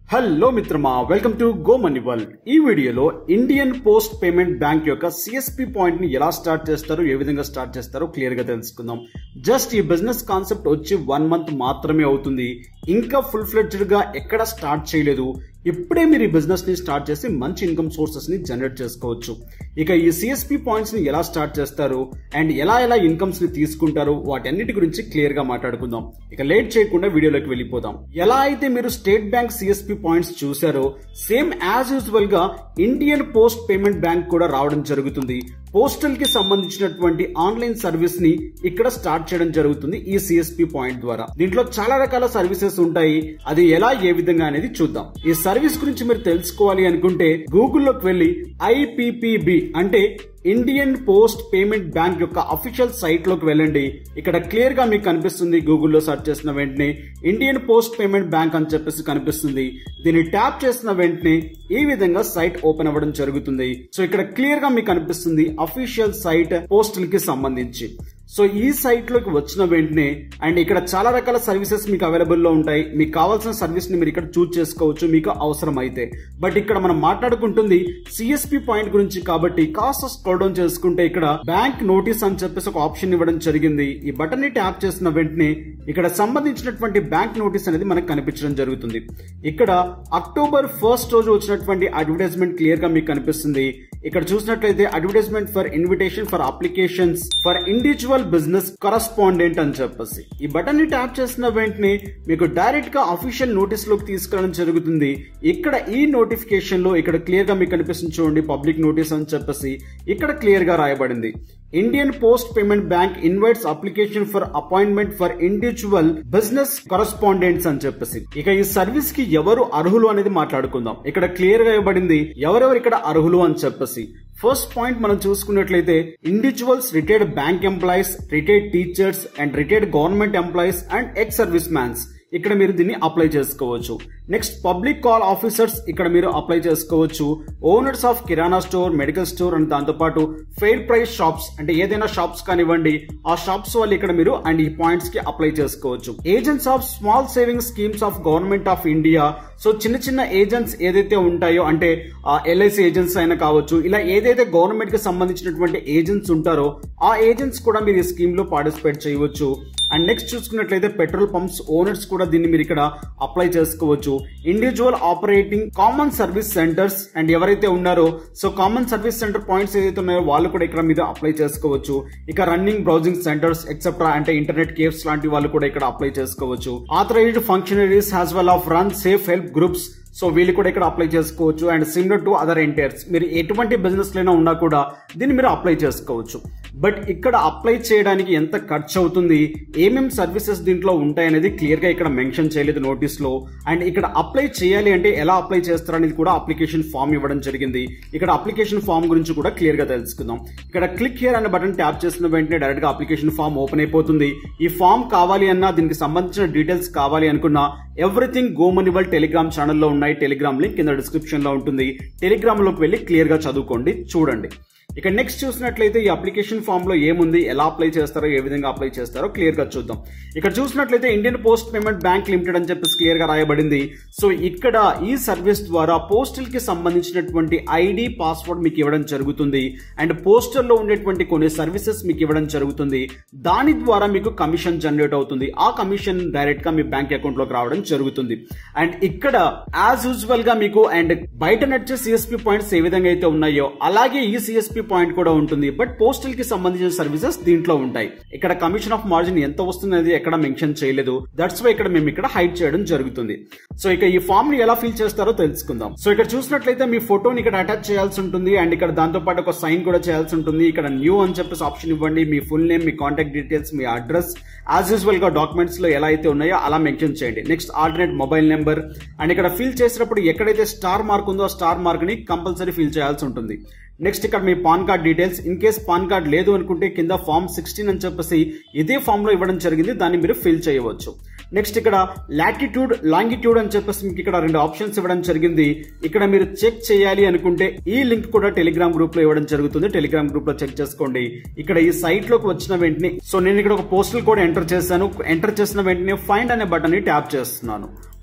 hello మిత్రమా welcome to go money world ఈ వీడియోలో ఇండియన్ పోస్ట్ పేమెంట్ బ్యాంక్ యొక్క సిఎస్పి పాయింట్ ని ఎలా స్టార్ట్ చేస్తారో ఏ విధంగా స్టార్ట్ చేస్తారో క్లియర్ గా తెలుసుకుందాం జస్ట్ ఈ బిజినెస్ కాన్సెప్ట్ వచ్చి వన్ మంత్ మాత్రమే అవుతుంది ఇంకా ఫుల్ ఫ్లెడ్జ్డ్ గా ఎక్కడ స్టార్ట్ చేయలేదు ఇప్పుడే మీరు ఈ బిజినెస్ ని స్టార్ట్ చేసి మంచి ఇన్కమ్ సోర్సెస్ ని జనరేట్ చేసుకోవచ్చు ఇక ఈ సిఎస్పి పాయింట్స్ ని ఎలా స్టార్ట్ చేస్తారు అండ్ ఎలా ఎలా ఇన్కమ్స్ ని తీసుకుంటారు వాటన్నిటి గురించి క్లియర్ గా మాట్లాడుకుందాం ఇక లేట్ చేయకుండా వీడియోలోకి వెళ్ళిపోదాం ఎలా అయితే మీరు స్టేట్ బ్యాంక్ సిఎస్పి పాయింట్స్ చూసారో సేమ్ యాజ్ యూజువల్ గా ఇండియన్ పోస్ట్ పేమెంట్ బ్యాంక్ కూడా రావడం జరుగుతుంది పోస్టల్ కి సంబంధించినటువంటి ఆన్లైన్ సర్వీస్ ని ఇక్కడ స్టార్ట్ చేయడం జరుగుతుంది ఈ సిఎస్పి పాయింట్ ద్వారా దీంట్లో చాలా రకాల సర్వీసెస్ ఉంటాయి అది ఎలా ఏ విధంగా అనేది చూద్దాం ఈ సర్వీస్ గురించి మీరు తెలుసుకోవాలి అనుకుంటే గూగుల్లోకి వెళ్ళి ఐపీపీబి అంటే ఇండియన్ పోస్ట్ పేమెంట్ బ్యాంక్ యొక్క అఫీషియల్ సైట్ లోకి వెళ్ళండి ఇక్కడ క్లియర్ గా మీకు కనిపిస్తుంది గూగుల్లో సెర్చ్ చేసిన వెంటనే ఇండియన్ పోస్ట్ పేమెంట్ బ్యాంక్ అని చెప్పేసి కనిపిస్తుంది దీన్ని ట్యాప్ చేసిన వెంటనే ఈ విధంగా సైట్ ఓపెన్ అవ్వడం జరుగుతుంది సో ఇక్కడ క్లియర్ గా మీకు కనిపిస్తుంది అఫీషియల్ సైట్ పోస్టల్ కి సంబంధించి సో ఈ సైట్ లోకి వచ్చిన వెంటనే అండ్ ఇక్కడ చాలా రకాల సర్వీసెస్ మీకు అవైలబుల్ లో ఉంటాయి మీకు కావాల్సిన సర్వీస్ ని మీరు ఇక్కడ చూస్ చేసుకోవచ్చు మీకు అవసరం అయితే బట్ ఇక్కడ మనం మాట్లాడుకుంటుంది సిఎస్పి పాయింట్ గురించి కాబట్టి కాస్త స్క్రోల్ డౌన్ చేసుకుంటే ఇక్కడ బ్యాంక్ నోటీస్ అని చెప్పేసి ఒక ఆప్షన్ ఇవ్వడం జరిగింది ఈ బటన్ ని ట్యాప్ చేసిన వెంటనే ఇక్కడ సంబంధించినటువంటి బ్యాంక్ నోటీస్ అనేది మనకు కనిపించడం జరుగుతుంది ఇక్కడ అక్టోబర్ ఫస్ట్ రోజు వచ్చినటువంటి అడ్వర్టైజ్మెంట్ క్లియర్ గా మీకు కనిపిస్తుంది ఇక్కడ చూసినట్లయితే advertisement for invitation for applications for individual business correspondent అని చెప్పేసి ఈ బటన్ ని ట్యాప్ చేసిన వెంటనే మీకు డైరెక్ట్ గా అఫీషియల్ నోటీస్ లోకి తీసుకురావడం జరుగుతుంది ఇక్కడ ఈ నోటిఫికేషన్ లో ఇక్కడ క్లియర్ గా మీకు కనిపిస్తుంది చూడండి పబ్లిక్ నోటీస్ అని చెప్పేసి ఇక్కడ క్లియర్ గా రాయబడింది Indian post payment bank invites application for appointment for individual business correspondents అని చెప్పేసి ఇక ఈ సర్వీస్ కి ఎవరు అర్హులు అనేది మాట్లాడుకుందాం ఇక్కడ క్లియర్ గా ఇవ్వబడింది ఎవరెవరు ఇక్కడ అర్హులు అని చెప్పేసి ఫస్ట్ పాయింట్ మనం చూసుకున్నట్లయితే individuals retired bank employees retired teachers and retired government employees and ex service mans ఇక్కడ మీరు దీన్ని అప్లై చేసుకోవచ్చు నెక్స్ట్ పబ్లిక్ కాల్ ఆఫీసర్స్ ఇక్కడ మీరు అప్లై చేసుకోవచ్చు owners of kirana store medical store and దాంతోపాటు ఫెయిర్ ప్రైస్ షాప్స్ అంటే ఏదైనా షాప్స్ కానివ్వండి ఆ షాప్స్ వాళ్ళు ఇక్కడ మీరు అండ్ ఈ పాయింట్స్ కి అప్లై చేసుకోవచ్చు agents of small saving schemes of government of India so చిన్న చిన్న ఏజెంట్స్ ఏదైతే ఉంటాయో అంటే ఎల్ఐసి ఏజెంట్స్ అయినా కావచ్చు ఇలా ఏదైతే గవర్నమెంట్ కి సంబంధించినటువంటి ఏజెంట్స్ ఉంటారో ఆ ఏజెంట్స్ కూడా మీరు ఈ స్కీమ్ లో పార్టిసిపేట్ చేయవచ్చు అండ్ నెక్స్ట్ చూసుకున్నట్లయితే పెట్రోల్ పంప్స్ ఓనర్స్ కూడా దీన్ని మీరు ఇక్కడ అప్లై చేసుకోవచ్చు individual operating common service centres and ఎవరైతే ఉన్నారో so common service centre points ఏదైతే ఉన్నాయో వాళ్ళు కూడా ఇక్కడ మీద అప్లై చేసుకోవచ్చు ఇక రన్నింగ్ బ్రౌజింగ్ సెంటర్స్ ఎక్సెట్రా అంటే ఇంటర్నెట్ కేవ్స్ లాంటి వాళ్ళు కూడా ఇక్కడ అప్లై చేసుకోవచ్చు authorised functionaries has well of run safe help groups so వీళ్ళు కూడా ఇక్కడ అప్లై చేసుకోవచ్చు అండ్ సిమిలర్ టు అదర్ ఎంటైర్స్ మీరు ఎటువంటి బిజినెస్ లైనా ఉన్నా కూడా దీన్ని మీరు అప్లై చేసుకోవచ్చు బట్ ఇక్కడ అప్లై చేయడానికి ఎంత ఖర్చు అవుతుంది ఏమేం సర్వీసెస్ దీంట్లో ఉంటాయనేది క్లియర్ గా ఇక్కడ మెన్షన్ చేయలేదు నోటీస్ లో అండ్ ఇక్కడ అప్లై చేయాలి అంటే ఎలా అప్లై చేస్తారు అనేది కూడా అప్లికేషన్ ఫామ్ ఇవ్వడం జరిగింది ఇక్కడ అప్లికేషన్ ఫామ్ గురించి కూడా క్లియర్ గా తెలుసుకుందాం ఇక్కడ క్లిక్ హియర్ అనే బటన్ ట్యాప్ చేసిన వెంటనే డైరెక్ట్ గా అప్లికేషన్ ఫామ్ ఓపెన్ అయిపోతుంది ఈ ఫామ్ కావాలి అన్నా దీనికి సంబంధించిన డీటెయిల్స్ కావాలి అనుకున్నా ఎవ్రీథింగ్ గోమనివల్ టెలిగ్రామ్ ఛానల్లో ఉన్నాయి టెలిగ్రామ్ లింక్ కింద డిస్క్రిప్షన్ లో ఉంటుంది టెలిగ్రామ్ లోకి వెళ్ళి క్లియర్ గా చదువుకోండి చూడండి ఇక నెక్స్ట్ చూసినట్లయితే ఈ అప్లికేషన్ ఫామ్ లో ఏముంది ఎలా అప్లై చేస్తారో ఏ విధంగా అప్లై చేస్తారో క్లియర్ గా చూద్దాం ఇక్కడ చూసినట్లయితే Indian post payment bank limited అని చెప్పేసి క్లియర్ గా రాయబడింది సో ఇక్కడ ఈ సర్వీస్ ద్వారా పోస్టల్ కి సంబంధించినటువంటి ఐడి పాస్వర్డ్ మీకు ఇవ్వడం జరుగుతుంది అండ్ పోస్టల్ లో ఉండేటువంటి కొన్ని సర్వీసెస్ మీకు ఇవ్వడం జరుగుతుంది దాని ద్వారా మీకు కమిషన్ జనరేట్ అవుతుంది ఆ కమిషన్ డైరెక్ట్ గా మీ బ్యాంక్ అకౌంట్ లోకి రావడం జరుగుతుంది అండ్ ఇక్కడ యాజ్ యూజువల్ గా మీకు అండ్ బయట నడిచే సిఎస్పి పాయింట్స్ ఏ విధంగా అయితే ఉన్నాయో అలాగే ఈ సిఎస్పి పాయింట్ కూడా ఉంటుంది బట్ పోస్టల్ కి సంబంధించిన సర్వీసెస్ దీంట్లో ఉంటాయి ఇక్కడ కమిషన్ ఆఫ్ మార్జిన్ ఎంత వస్తుంది అనేది ఎక్కడ మెన్షన్ చేయలేదు దట్స్ వై ఇక్కడ మేము ఇక్కడ హైడ్ చేయడం జరుగుతుంది సో ఇక ఈ ఫామ్ ని ఎలా ఫిల్ చేస్తారో తెలుసుకుందాం సో ఇక్కడ చూసినట్లయితే మీ ఫోటోని ఇక్కడ అటాచ్ చేయాల్సి ఉంటుంది అండ్ ఇక్కడ దాంతో పాటు ఒక సైన్ కూడా చేయాల్సి ఉంటుంది ఇక్కడ న్యూ అని చెప్పేసి ఆప్షన్ ఇవ్వండి మీ ఫుల్ నేమ్ మీ కాంటాక్ట్ డీటెయిల్స్ మీ అడ్రస్ యాజ్ యూజువల్ గా డాక్యుమెంట్స్ లో ఎలా అయితే ఉన్నాయో అలా మెన్షన్ చేయండి next alternate mobile number and ఇక్కడ ఫిల్ చేసినప్పుడు ఎక్కడైతే స్టార్ మార్క్ ఉందో ఆ స్టార్ మార్క్ ని కంపల్సరీ ఫిల్ చేయాల్సి ఉంటుంది నెక్స్ట్ ఇక్కడ మీ PAN card details in case PAN card లేదు అనుకుంటే కింద ఫామ్ సిక్స్టీన్ అని చెప్పేసి ఇదే ఫామ్ లో ఇవ్వడం జరిగింది దాన్ని మీరు ఫిల్ చేయవచ్చు నెక్స్ట్ ఇక్కడ లాటిట్యూడ్ లాంగిట్యూడ్ అని చెప్పేసి మీకు ఇక్కడ రెండు ఆప్షన్స్ ఇవ్వడం జరిగింది ఇక్కడ మీరు చెక్ చేయాలి అనుకుంటే ఈ లింక్ కూడా టెలిగ్రామ్ గ్రూప్ లో ఇవ్వడం జరుగుతుంది టెలిగ్రామ్ గ్రూప్ లో చెక్ చేసుకోండి ఇక్కడ ఈ సైట్ లోకి వచ్చిన వెంటనే సో నేను ఇక్కడ ఒక పోస్టల్ కోడ్ ఎంటర్ చేశాను ఎంటర్ చేసిన వెంటనే ఫైండ్ అనే బటన్ ని ట్యాప్ చేస్తున్నాను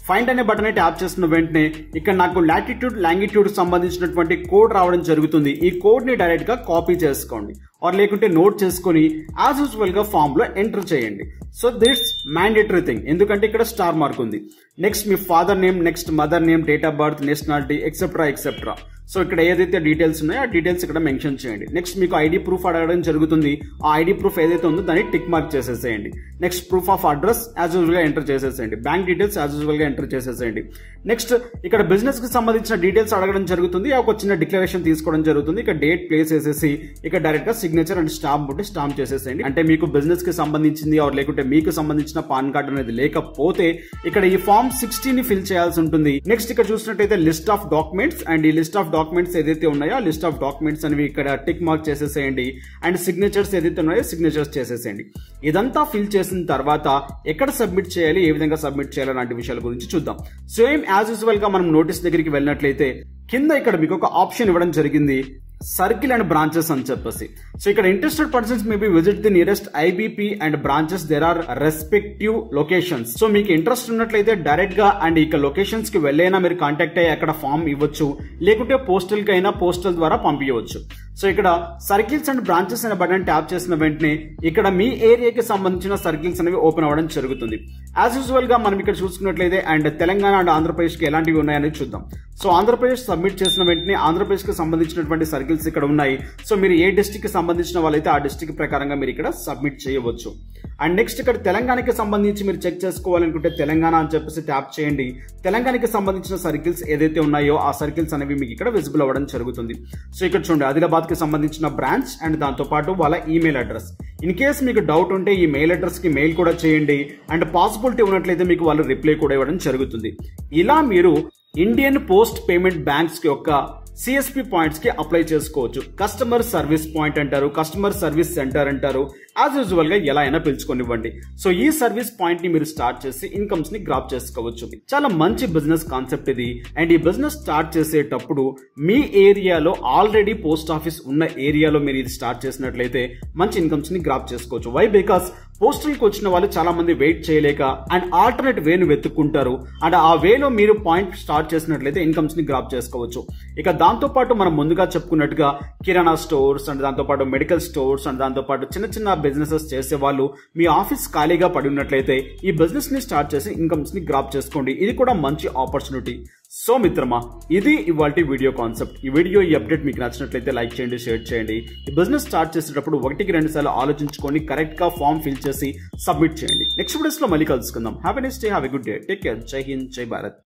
ఫైండ్ అనే బటన్ ట్యాప్ చేసిన వెంటనే ఇక్కడ నాకు లాటిట్యూడ్ లాంగిట్యూడ్ సంబంధించినటువంటి కోడ్ రావడం జరుగుతుంది ఈ కోడ్ ని డైరెక్ట్ గా కాపీ చేసుకోండి ఆర్ లేకుంటే నోట్ చేసుకొని యాజ్ యూజువల్ గా ఫామ్ లో ఎంటర్ చేయండి సో దిట్స్ మ్యాండేటరీ థింగ్ ఎందుకంటే ఇక్కడ స్టార్ మార్క్ ఉంది నెక్స్ట్ మీ father name next mother name date of birth nationality etcetera etcetera so ఇక్కడ ఏదైతే డీటెయిల్స్ ఉన్నాయో ఆ డీటెయిల్స్ ఇక్కడ మెన్షన్ చేయండి నెక్స్ట్ మీకు ఐడి ప్రూఫ్ అడగడం జరుగుతుంది ఆ ఐడి ప్రూఫ్ ఏదైతే ఉందో దాన్ని టిక్ మార్క్ చేసేసేయండి next proof of address as usual గా ఎంటర్ చేసేసేయండి బ్యాంక్ డీటెయిల్స్ యాజ్ యూజువల్ గా ఎంటర్ చేసేసేయండి నెక్స్ట్ ఇక్కడ బిజినెస్ కి సంబంధించిన డీటెయిల్స్ అడగడం జరుగుతుంది ఒక చిన్న డిక్లరేషన్ తీసుకోవడం జరుగుతుంది ఇక్కడ డేట్ ప్లేస్ వేసేసి ఇక్కడ డైరెక్ట్ గా సిగ్నేచర్ అండ్ స్టాంప్ ఉంటే స్టాంప్ చేసేసేయండి అంటే మీకు బిజినెస్ కి సంబంధించింది ఆర్ లేకుంటే మీకు సంబంధించిన పాన్ కార్డ్ అనేది లేకపోతే ఇక్కడ ఈ ఫామ్ సిక్స్టీ ని ఫిల్ చేయాల్సి ఉంటుంది నెక్స్ట్ ఇక్కడ చూసినట్టయితే లిస్ట్ ఆఫ్ డాక్యుమెంట్స్ అండ్ ఈ లిస్ట్ ఆఫ్ డాక్యుమెంట్స్ ఏదైతే ఉన్నాయో ఆ లిస్ట్ ఆఫ్ డాక్యుమెంట్స్ అనేవి ఇక్కడ టిక్ మార్క్ చేసేసేయండి అండ్ సిగ్నేచర్స్ ఏదైతే ఉన్నాయో సిగ్నేచర్స్ చేసేసేయండి ఇదంతా ఫిల్ చేసిన తర్వాత ఎక్కడ సబ్మిట్ చేయాలి ఏ విధంగా సబ్మిట్ చేయాలి లాంటి విషయాల గురించి చూద్దాం సేమ్ యాజ్ యూజువల్ గా మనం నోటీస్ దగ్గరికి వెళ్ళినట్లయితే కింద ఇక్కడ మీకు ఒక ఆప్షన్ ఇవ్వడం జరిగింది సర్కిల్ అండ్ బ్రాంచెస్ అని చెప్పేసి సో ఇక్కడ interested persons maybe visit the nearest IBP and branches there are respective locations so మీకు ఇంట్రెస్ట్ ఉన్నట్లయితే డైరెక్ట్ గా అండ్ ఇక లొకేషన్స్ కి వెళ్ళైనా మీరు కాంటాక్ట్ అయ్యి అక్కడ ఫామ్ ఇవ్వచ్చు లేకుంటే పోస్టల్ కి అయినా పోస్టల్ ద్వారా పంపించవచ్చు సో ఇక్కడ సర్కిల్స్ అండ్ బ్రాంచెస్ అనే బటన్ ట్యాప్ చేసిన వెంటనే ఇక్కడ మీ ఏరియాకి సంబంధించిన సర్కిల్స్ అనేవి ఓపెన్ అవ్వడం జరుగుతుంది యాజ్ యూజువల్ గా మనం ఇక్కడ చూసుకున్నట్లయితే అండ్ తెలంగాణ అండ్ ఆంధ్రప్రదేశ్ కి ఎలాంటివి ఉన్నాయని చూద్దాం సో ఆంధ్రప్రదేశ్ సబ్మిట్ చేసిన వెంటనే ఆంధ్రప్రదేశ్ కి సంబంధించినటువంటి సర్కిల్స్ ఇక్కడ ఉన్నాయి సో మీరు ఏ డిస్టిక్ కి సంబంధించిన వాళ్ళైతే ఆ డిస్టిక్ ప్రకారంగా మీరు ఇక్కడ సబ్మిట్ చేయవచ్చు అండ్ నెక్స్ట్ ఇక్కడ తెలంగాణకి సంబంధించి మీరు చెక్ చేసుకోవాలనుకుంటే తెలంగాణ అని చెప్పేసి ట్యాప్ చేయండి తెలంగాణకి సంబంధించిన సర్కిల్స్ ఏదైతే ఉన్నాయో ఆ సర్కిల్స్ అనేవి మీకు ఇక్కడ విజిబుల్ అవ్వడం జరుగుతుంది సో ఇక్కడ చూడండి ఆదిలాబాద్ కి సంబంధించిన బ్రాంచ్ అండ్ దాంతో పాటు వాళ్ళ ఈమెయిల్ అడ్రస్ ఇన్ కేస్ మీకు డౌట్ ఉంటే ఈ మెయిల్ అడ్రస్ కి మెయిల్ కూడా చేయండి అండ్ పాసిబిలిటీ ఉన్నట్లయితే మీకు వాళ్ళు రిప్లై కూడా ఇవ్వడం జరుగుతుంది ఇలా మీరు ఇండియన్ పోస్ట్ పేమెంట్ బ్యాంక్స్ యొక్క సిఎస్పి పాయింట్స్ కి అప్లై చేసుకోవచ్చు కస్టమర్ సర్వీస్ పాయింట్ అంటారు కస్టమర్ సర్వీస్ సెంటర్ అంటారు యాజ్ యూజువల్ గా ఎలా అయినా పిలుచుకొనివ్వండి సో ఈ సర్వీస్ పాయింట్ ని మీరు స్టార్ట్ చేసి ఇన్కమ్స్ ని గ్రాప్ చేసుకోవచ్చు చాలా మంచి బిజినెస్ కాన్సెప్ట్ ఇది అండ్ ఈ బిజినెస్ స్టార్ట్ చేసేటప్పుడు మీ ఏరియాలో ఆల్రెడీ పోస్ట్ ఆఫీస్ ఉన్న ఏరియాలో మీరు ఇది స్టార్ట్ చేసినట్లయితే మంచి ఇన్కమ్స్ ని గ్రాప్ చేసుకోవచ్చు వై బికాస్ పోస్టల్ కి వచ్చిన వాళ్ళు చాలా మంది వెయిట్ చేయలేక అండ్ ఆల్టర్నేట్ వేను వెతుక్కుంటారు అండ్ ఆ వేలో మీరు పాయింట్ స్టార్ట్ చేసినట్లయితే ఇన్కమ్స్ ని గ్రాప్ చేసుకోవచ్చు ఇక దాంతో పాటు మనం ముందుగా చెప్పుకున్నట్టుగా కిరాణా స్టోర్స్ అండ్ దాంతో పాటు మెడికల్ స్టోర్స్ అండ్ దాంతో పాటు చిన్న చిన్న బిజినెసెస్ చేసే వాళ్ళు మీ ఆఫీస్ ఖాళీగా పడి ఉన్నట్లయితే ఈ బిజినెస్ ని స్టార్ట్ చేసి ఇన్కమ్స్ ని గ్రాప్ చేసుకోండి ఇది కూడా మంచి ఆపర్చునిటీ సో మిత్రమా ఇది ఇవాళ వీడియో కాన్సెప్ట్ ఈ వీడియో ఈ అప్డేట్ మీకు నచ్చినట్లయితే లైక్ చేయండి షేర్ చేయండి ఈ బిజినెస్ స్టార్ట్ చేసేటప్పుడు ఒకటికి రెండు సార్లు ఆలోచించుకొని కరెక్ట్ గా ఫామ్ ఫిల్ చేసి సబ్మిట్ చేయండి నెక్స్ట్ వీడియోస్ లో మళ్ళీ కలుసుకుందాం happy next day have a good day take care జై హింద్ జై భారత్